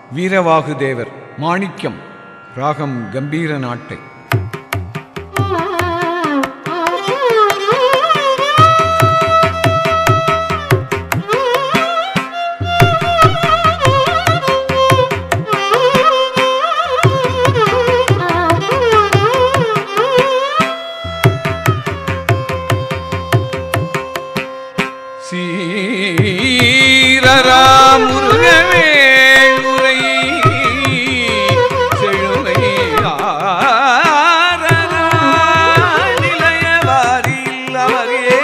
வீரவாகு தேவர் மாணிக்கம் ராகம் கம்பீர நாட்டை சீரராமுருகவே உரை செழுமை ஆரரா நிலையவாரில் அவரே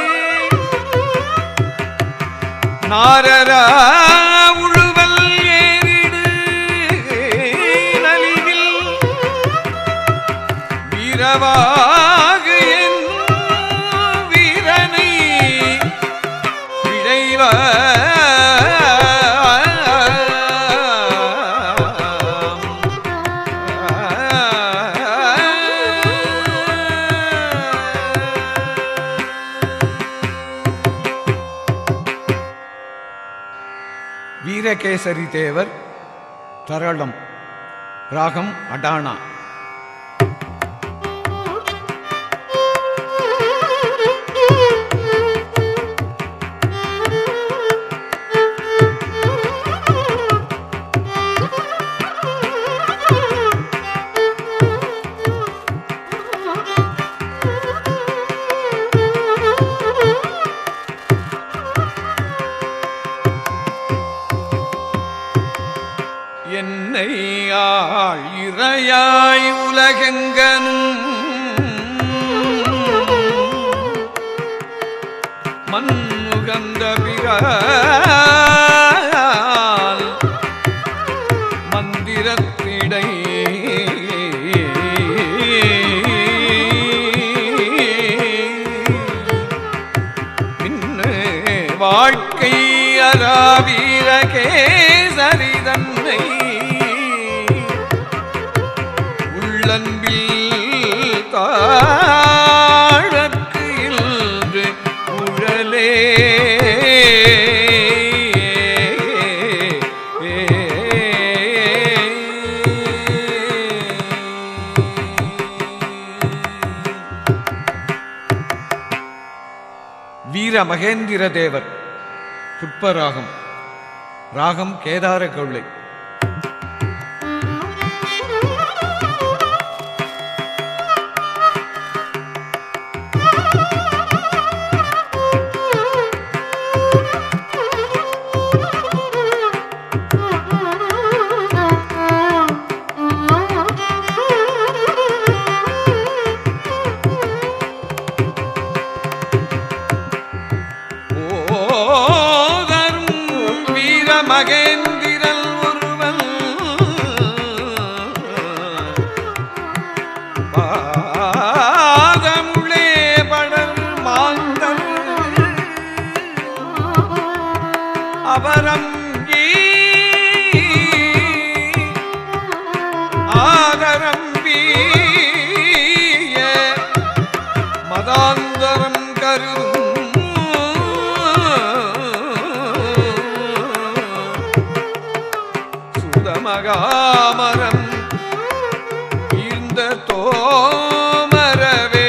நாரரா உழுவல் ஏறிடு நலிவில் வீரவாக என் வீரனை விழைவ வீரகேசரி தேவர் தரளம் ராகம் அடானா என்னை ஆயிரையாய் உலகெங்கனும் மண்முகந்த பிறால் மந்திரத்திடை பின்னு வாழ்க்கை அராவீர கேசரி தன்னை உள்ளன்பில் தாழற்கு இன்று உழலே வீர மகேந்திர தேவர் புட்பராகம் ராகம் கேதார கவுளை ஓதரும் வீர மகேந்திரல் ஒருவன் பாதமுளே படர் மாந்தர் அவரம் ஆதரம் வீய மதாந்தரம் கருதும் சுதமகாமரம் ஈர்ந்த தோமரவே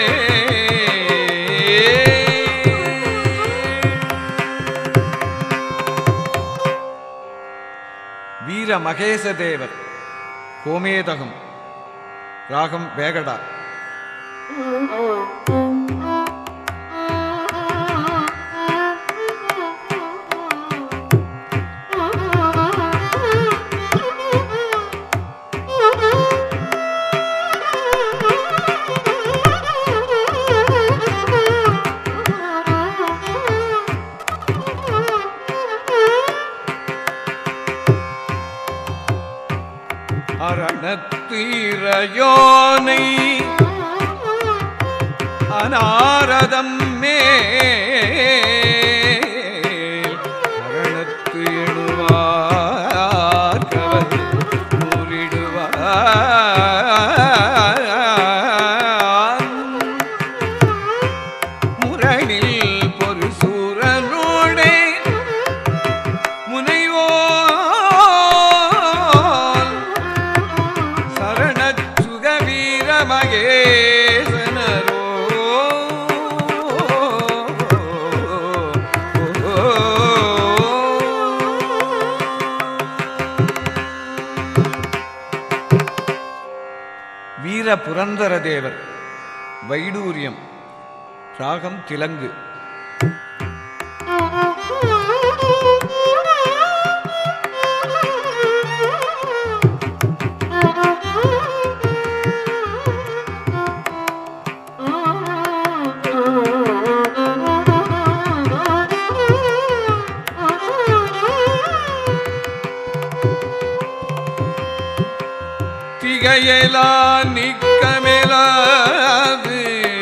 வீர மகேச தேவர் கோமேதகம் ராகம் வேகடா அரணத்தீரையோனை அனாரதம் மேல் அரணத்து எழுவார் கவர் கூறிடுவார் முரணில் பொரு சூரனோடே முனைவோ புரந்தர தேவர் வைடூரியம் ராகம் திலங்கு திகையலா நிக்கமெலாது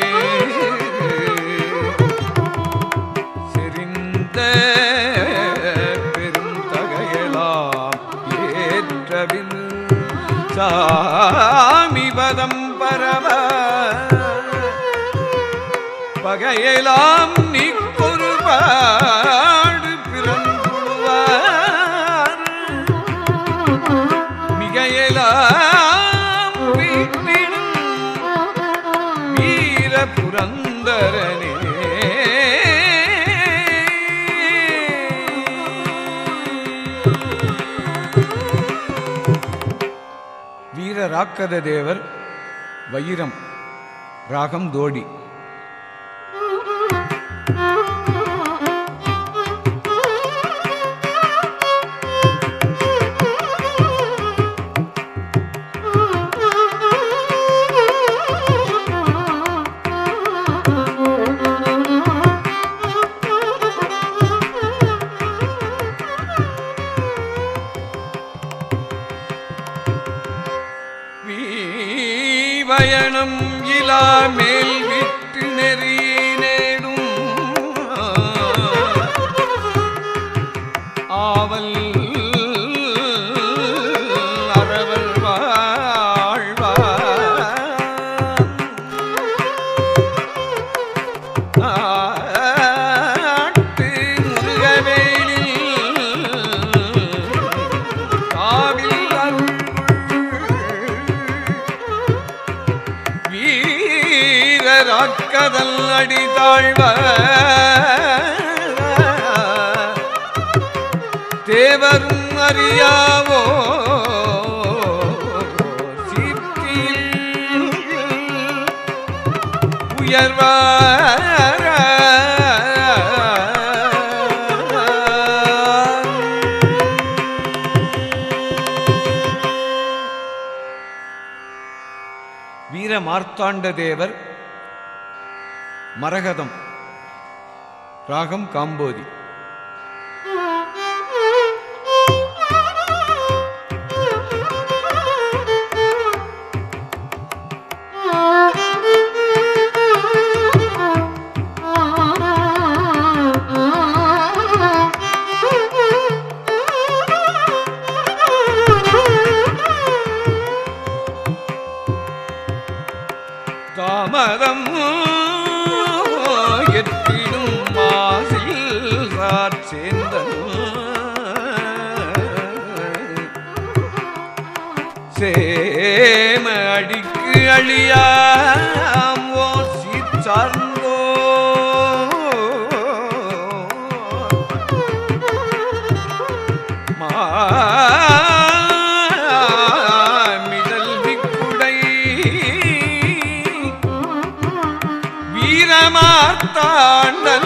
செறிந்த பெரும் தகையலாம் ஏற்றபின் சாமிபதம் பரவ பகையெல்லாம் நீக்கொரு பாடு பிறந்துடுவார் மிகையெல்லாம் வீட்டிடும் வீர புரந்தரனே வீர ராக்கத தேவர் வைரம் ராகம் தோடி வீவயணம் இலா மேல் விட்டு நெறி நேடும் ஆவல் அறவல் வாழ்வார் ஆட்டு முருகவேலில் காவில் வீரராக்கதல் அடிதாழ்வ தேவரும் அறியாவோ சீர்த்தியில் உயர்வார் வீர மார்த்தாண்ட தேவர் மரகதம் ராகம் காம்போதி தாமரம் எட்டிடும் மாசில் சார் சேர்ந்தன் சேம அடிக்கு அழியாம் ஓ சீர்சார்ந்தோ மாமிடல் விக்குடை வீரமார்த்தாண்டல்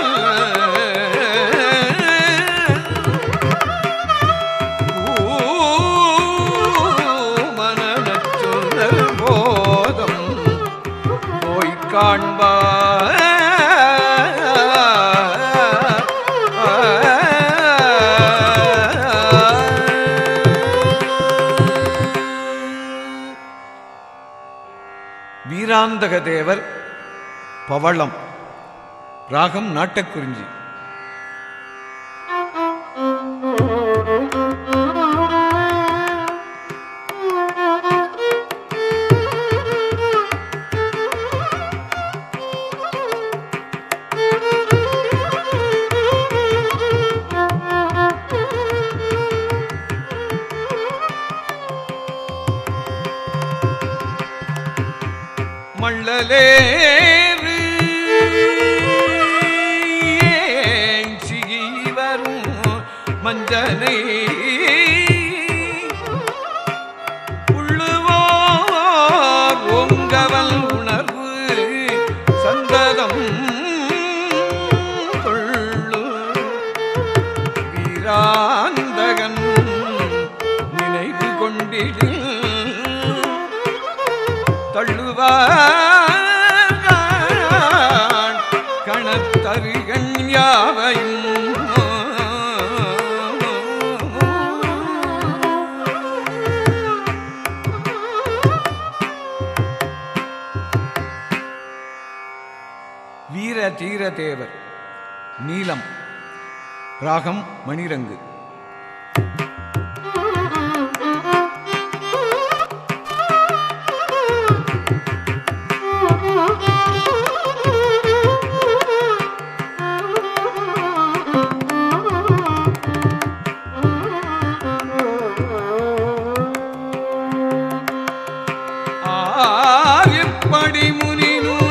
மனநச்சுதல் போதம் போய் காண்பார் வீராந்தக தேவர் பவளம் ராகம் நாட்டக்குறிஞ்சி மள்ளலேறு ஏஞ்சி வரும் மஞ்சனை உள்ளுவோர் ஓங்க மதுராந்தகன் நினைவு கொண்டிடு தள்ளுவான் கணத்தருகன் யாவையும் வீர தீர தேவர் நீலம் ராகம் மணிரங்கு ஆயப்படி முனினூர்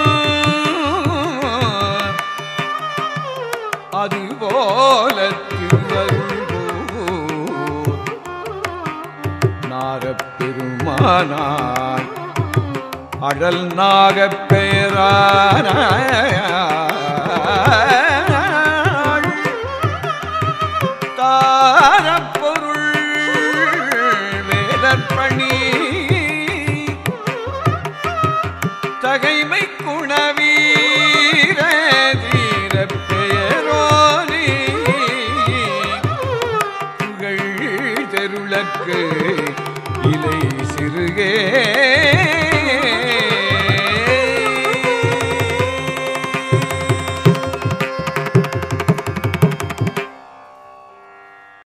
அதுபோல திருவருள்போர் நாரப்பெருமானாய் அழல் நாகப் பெயரானாய் தாரப்பொருள் வேதற்பணி தகைமை குணவீர தீர பெயரோனி புகழ் தெருளக்கு இலை சிறுகே